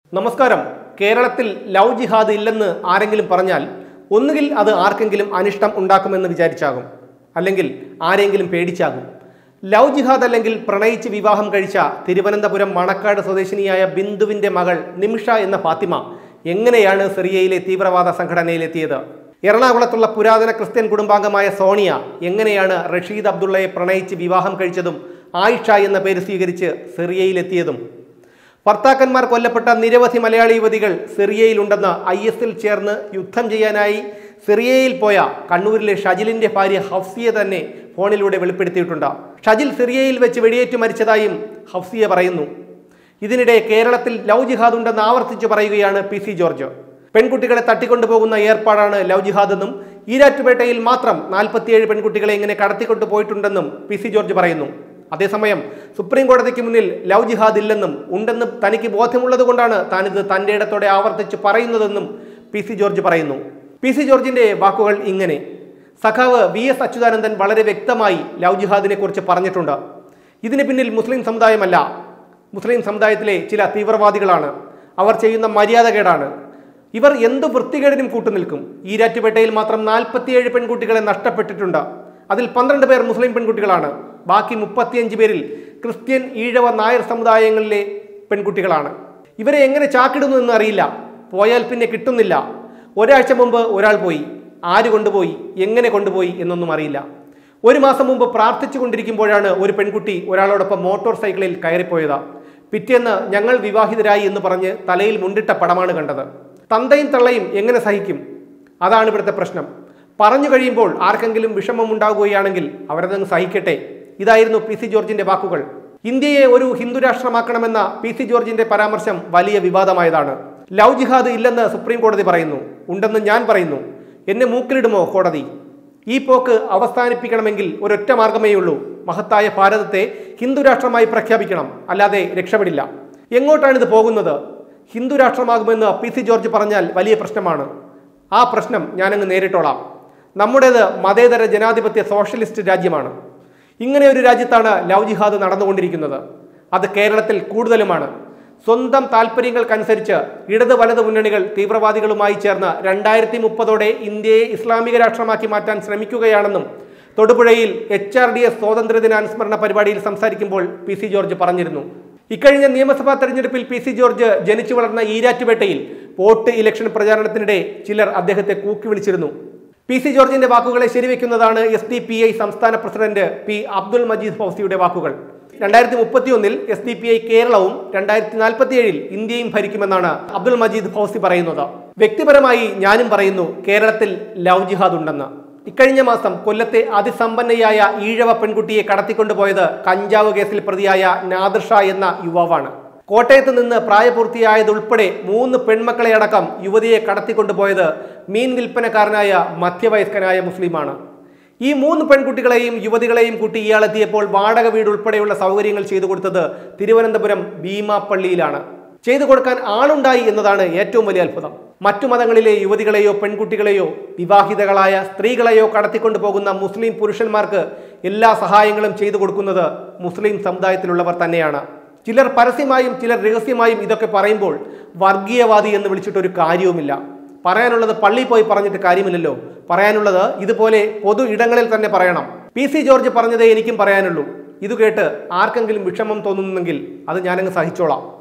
നമസ്കാരം കേരളത്തിൽ ലവ് ജിഹാദ് ഇല്ലെന്ന് ആരെങ്കിലും പറഞ്ഞാൽ ഒന്നുകിൽ അത് ആർക്കെങ്കിലും അനിഷ്ടം ഉണ്ടാക്കുമെന്ന് വിചാരിച്ചാകും അല്ലെങ്കിൽ ആരെങ്കിലും പേടിച്ചാകും ലവ് ജിഹാദ് അല്ലെങ്കിൽ പ്രണയിച്ച് വിവാഹം കഴിച്ച തിരുവനന്തപുരം മണക്കാട് സ്വദേശിനിയായ ബിന്ദുവിന്റെ മകൾ നിമിഷ എന്ന ഫാത്തിമ എങ്ങനെയാണ് സിറിയയിലെ തീവ്രവാദ സംഘടനയിലെത്തിയത് എറണാകുളത്തുള്ള പുരാതന ക്രിസ്ത്യൻ കുടുംബാംഗമായ സോണിയ എങ്ങനെയാണ് റഷീദ് അബ്ദുള്ളയെ പ്രണയിച്ച് വിവാഹം കഴിച്ചതും ആയിഷ എന്ന പേര് സ്വീകരിച്ച് സിറിയയിലെത്തിയതും ഭർത്താക്കന്മാർ കൊല്ലപ്പെട്ട നിരവധി മലയാളി യുവതികൾ സിറിയയിലുണ്ടെന്ന് ഐ എസിൽ ചേർന്ന് യുദ്ധം ചെയ്യാനായി സിറിയയിൽ പോയ കണ്ണൂരിലെ ഷജിലിന്റെ ഭാര്യ ഹഫ്സിയ തന്നെ ഫോണിലൂടെ വെളിപ്പെടുത്തിയിട്ടുണ്ട് ഷജിൽ സിറിയയിൽ വെച്ച് വെടിയേറ്റ് മരിച്ചതായും ഹഫ്സിയ പറയുന്നു ഇതിനിടെ കേരളത്തിൽ ലവ് ജിഹാദ് ഉണ്ടെന്ന് ആവർത്തിച്ചു പറയുകയാണ് പി സി ജോർജ് പെൺകുട്ടികളെ തട്ടിക്കൊണ്ടുപോകുന്ന ഏർപ്പാടാണ് ലവ് ജിഹാദ് എന്നും ഈരാറ്റുപേട്ടയിൽ മാത്രം നാൽപ്പത്തിയേഴ് പെൺകുട്ടികളെ ഇങ്ങനെ കടത്തിക്കൊണ്ടു പോയിട്ടുണ്ടെന്നും പി സി ജോർജ് പറയുന്നു അതേസമയം സുപ്രീം കോടതിക്ക് മുന്നിൽ ലവ് ജിഹാദ് ഇല്ലെന്നും ഉണ്ടെന്ന് തനിക്ക് ബോധ്യമുള്ളത് കൊണ്ടാണ് താനിത് തൻ്റെ ഇടത്തോടെ ആവർത്തിച്ച് പറയുന്നതെന്നും പി സി ജോർജ് പറയുന്നു പി സി ജോർജിന്റെ വാക്കുകൾ ഇങ്ങനെ സഖാവ് വി എസ് അച്യുതാനന്ദൻ വളരെ വ്യക്തമായി ലവ് ജിഹാദിനെ കുറിച്ച് പറഞ്ഞിട്ടുണ്ട് ഇതിന് പിന്നിൽ മുസ്ലിം സമുദായമല്ല മുസ്ലിം സമുദായത്തിലെ ചില തീവ്രവാദികളാണ് അവർ ചെയ്യുന്ന മര്യാദകേടാണ് ഇവർ എന്ത് വൃത്തികേടിനും കൂട്ടുനിൽക്കും ഈരാറ്റുപേട്ടയിൽ മാത്രം നാൽപ്പത്തിയേഴ് പെൺകുട്ടികളെ നഷ്ടപ്പെട്ടിട്ടുണ്ട് അതിൽ പന്ത്രണ്ട് പേർ മുസ്ലിം പെൺകുട്ടികളാണ് ബാക്കി മുപ്പത്തിയഞ്ച് പേരിൽ ക്രിസ്ത്യൻ ഈഴവ നായർ സമുദായങ്ങളിലെ പെൺകുട്ടികളാണ് ഇവരെ എങ്ങനെ ചാക്കിടുന്നു എന്ന് അറിയില്ല പോയാൽ പിന്നെ കിട്ടുന്നില്ല ഒരാഴ്ച മുമ്പ് ഒരാൾ പോയി ആര് കൊണ്ടുപോയി എങ്ങനെ കൊണ്ടുപോയി എന്നൊന്നും അറിയില്ല ഒരു മാസം മുമ്പ് പ്രാർത്ഥിച്ചു കൊണ്ടിരിക്കുമ്പോഴാണ് ഒരു പെൺകുട്ടി ഒരാളോടൊപ്പം മോട്ടോർ സൈക്കിളിൽ കയറിപ്പോയത് പിറ്റേന്ന് ഞങ്ങൾ വിവാഹിതരായി എന്ന് പറഞ്ഞ് തലയിൽ മുണ്ടിട്ട പടമാണ് കണ്ടത് തന്തയും തള്ളയും എങ്ങനെ സഹിക്കും അതാണ് ഇവിടുത്തെ പ്രശ്നം പറഞ്ഞു കഴിയുമ്പോൾ ആർക്കെങ്കിലും വിഷമമുണ്ടാകുകയാണെങ്കിൽ അവരതങ്ങ് സഹിക്കട്ടെ ഇതായിരുന്നു പി സി ജോർജിന്റെ വാക്കുകൾ ഇന്ത്യയെ ഒരു ഹിന്ദു രാഷ്ട്രമാക്കണമെന്ന പി സി ജോർജിന്റെ പരാമർശം വലിയ വിവാദമായതാണ് ലവ് ജിഹാദ് ഇല്ലെന്ന് സുപ്രീം കോടതി പറയുന്നു ഉണ്ടെന്ന് ഞാൻ പറയുന്നു എന്നെ മൂക്കിലിടുമോ കോടതി ഈ പോക്ക് അവസാനിപ്പിക്കണമെങ്കിൽ ഒരൊറ്റ മാർഗമേ ഉള്ളൂ മഹത്തായ ഭാരതത്തെ ഹിന്ദു രാഷ്ട്രമായി പ്രഖ്യാപിക്കണം അല്ലാതെ രക്ഷപ്പെടില്ല എങ്ങോട്ടാണിത് പോകുന്നത് ഹിന്ദു രാഷ്ട്രമാകുമെന്ന് പി സി ജോർജ് പറഞ്ഞാൽ വലിയ പ്രശ്നമാണ് ആ പ്രശ്നം ഞാനങ്ങ് നേരിട്ടോളാം നമ്മുടേത് മതേതര ജനാധിപത്യ സോഷ്യലിസ്റ്റ് രാജ്യമാണ് ഇങ്ങനെ ഒരു രാജ്യത്താണ് ലവ് ജിഹാദ് നടന്നുകൊണ്ടിരിക്കുന്നത് അത് കേരളത്തിൽ കൂടുതലുമാണ് സ്വന്തം താല്പര്യങ്ങൾക്കനുസരിച്ച് ഇടത് വലത് മുന്നണികൾ തീവ്രവാദികളുമായി ചേർന്ന് രണ്ടായിരത്തി മുപ്പതോടെ ഇന്ത്യയെ ഇസ്ലാമിക രാഷ്ട്രമാക്കി മാറ്റാൻ ശ്രമിക്കുകയാണെന്നും തൊടുപുഴയിൽ എച്ച് ആർ ഡി എസ് സ്വാതന്ത്ര്യദിനാനുസ്മരണ പരിപാടിയിൽ സംസാരിക്കുമ്പോൾ പി സി ജോർജ് പറഞ്ഞിരുന്നു ഇക്കഴിഞ്ഞ നിയമസഭാ തെരഞ്ഞെടുപ്പിൽ പി സി ജോർജ് ജനിച്ചു വളർന്ന ഈരാറ്റുപേട്ടയിൽ വോട്ട് ഇലക്ഷൻ പ്രചാരണത്തിനിടെ ചിലർ അദ്ദേഹത്തെ കൂക്കി വിളിച്ചിരുന്നു പി സി ജോർജിന്റെ വാക്കുകളെ ശരിവെക്കുന്നതാണ് എസ് ഡി പി ഐ സംസ്ഥാന പ്രസിഡന്റ് പി അബ്ദുൾ മജീദ് ഫൗസിയുടെ വാക്കുകൾ രണ്ടായിരത്തി മുപ്പത്തിയൊന്നിൽ എസ് ഡി പി ഐ കേരളവും രണ്ടായിരത്തി നാൽപ്പത്തി ഏഴിൽ ഇന്ത്യയും ഭരിക്കുമെന്നാണ് അബ്ദുൾ മജീദ് ഫൗസി പറയുന്നത് വ്യക്തിപരമായി ഞാനും പറയുന്നു കേരളത്തിൽ ലവ് ജിഹാദ് ഉണ്ടെന്ന് ഇക്കഴിഞ്ഞ മാസം കൊല്ലത്തെ അതിസമ്പന്നയായ ഈഴവ പെൺകുട്ടിയെ കടത്തിക്കൊണ്ടുപോയത് കഞ്ചാവ് കേസിൽ പ്രതിയായ നാദിർ ഷാ എന്ന യുവാവാണ് കോട്ടയത്ത് നിന്ന് പ്രായപൂർത്തിയായതുൾപ്പെടെ മൂന്ന് പെൺമക്കളെ അടക്കം യുവതിയെ കടത്തിക്കൊണ്ടുപോയത് മീൻ വിൽപ്പനക്കാരനായ മധ്യവയസ്കനായ മുസ്ലിമാണ് ഈ മൂന്ന് പെൺകുട്ടികളെയും യുവതികളെയും കൂട്ടി ഇയാളെത്തിയപ്പോൾ വാടക വീട് ഉൾപ്പെടെയുള്ള സൗകര്യങ്ങൾ ചെയ്തു കൊടുത്തത് തിരുവനന്തപുരം ഭീമാപ്പള്ളിയിലാണ് ചെയ്തു കൊടുക്കാൻ ആളുണ്ടായി എന്നതാണ് ഏറ്റവും വലിയ അത്ഭുതം മറ്റു മതങ്ങളിലെ യുവതികളെയോ പെൺകുട്ടികളെയോ വിവാഹിതകളായ സ്ത്രീകളെയോ കടത്തിക്കൊണ്ടു പോകുന്ന മുസ്ലിം പുരുഷന്മാർക്ക് എല്ലാ സഹായങ്ങളും ചെയ്തു കൊടുക്കുന്നത് മുസ്ലിം സമുദായത്തിലുള്ളവർ തന്നെയാണ് ചിലർ പരസ്യമായും ചിലർ രഹസ്യമായും ഇതൊക്കെ പറയുമ്പോൾ വർഗീയവാദി എന്ന് വിളിച്ചിട്ടൊരു കാര്യവുമില്ല പറയാനുള്ളത് പള്ളി പോയി പറഞ്ഞിട്ട് കാര്യമില്ലല്ലോ പറയാനുള്ളത് ഇതുപോലെ പൊതു ഇടങ്ങളിൽ തന്നെ പറയണം പി സി ജോർജ് പറഞ്ഞതേ എനിക്കും പറയാനുള്ളൂ ഇത് കേട്ട് ആർക്കെങ്കിലും വിഷമം തോന്നുന്നെങ്കിൽ അത് ഞാനങ്ങ് സഹിച്ചോളാം